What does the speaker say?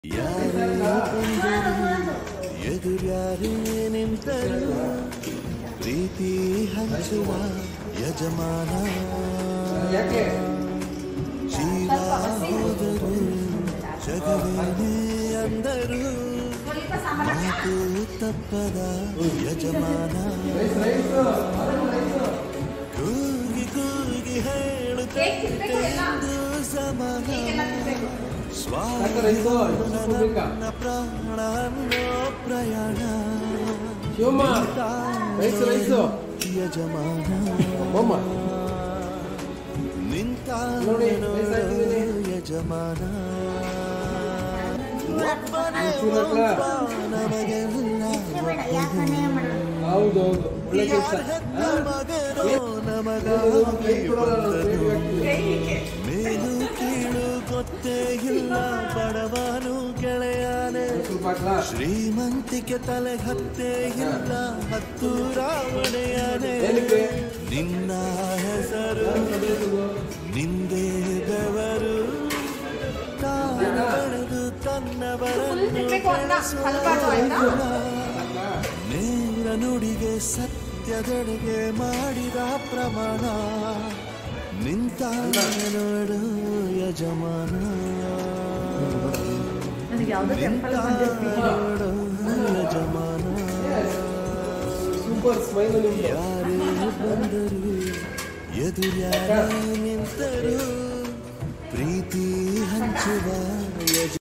ಯಾರೇ ಬಂದರು ಎದುರ್ಯಾರೇ ನಿಂತರು ಪ್ರೀತಿ ಹಂಚುವ ಯಜಮಾನ ಜೀವ ಹೋದರು ಜಗವೇನೇ ಅಂದರು ಮಾತು ತಪ್ಪದ ಯಜಮಾನ ಕೂಗಿ ಕೂಗಿ ಹೇಳುತ್ತಿದ್ದು ಸಮಾನ ಸ್ವಾಮಿ ಪ್ರಾಣ ಅನ್ನೋ ಪ್ರಯಾಣ ಶಿವಮ್ಮ ರೈಸು ರೈಸು ಯಜಮಾನ ಬೊಮ್ಮ ನಿಂತ ನೋಡಿ, ರೈಸ್ ಹಾಕಿದ್ದೀನಿ. ಯಜಮಾನ ಒಬ್ಬನೇ ಶಿವನ ಹತ್ರ. ಒಬ್ಬ ನಮಗೆಲ್ಲ ಹೌದು ಹೌದು ಒಳ್ಳೆ ಕೆಲಸ ಯಾರ ಹೆತ್ತ ಮಗನೋ ನಮಗಾಗಿ ಬಂದನು ಮೇಲು ಕೀಳು ಗೊತ್ತೇ ಇಲ್ಲ ಬಡವನು ಗೆಳೆಯನೇ ಸ್ವಲ್ಪ ಹಾಕ್ಲಾ? ಶ್ರೀಮಂತಿಕೆ ತಲೆ ಹತ್ತೇ ಇಲ್ಲ ಹತ್ತೂರ ಒಡೆಯನೇ ಏನಕ್ಕೆ? ನಿನ್ನ ಹೆಸರು ನಿಂದೇ ಬೆವರು ತಾನು ಬೆಳೆದು ತನ್ನವರನ್ನು ಕೆಡಿಸುವ ನೇರ ನುಡಿಗೆ ಸತ್ಯದೆಡೆಗೆ ಮಾಡಿದ ಪ್ರಮಾಣ ನಿಂತ ನೋಡು ಯಜಮಾನ ನನಗೆ ಯಾವುದೋ ಟೆಂಪಲ್ ನೋಡು ಯಜಮಾನ ಸೂಪರ್ ಸ್ಮೈಲ್ ನಿಮ್ದು ಯಾರೇ ಬಂದರು ಎದುರ್ಯಾರೇ ನಿಂತರು ಪ್ರೀತಿ ಹಂಚುವ ಯಜ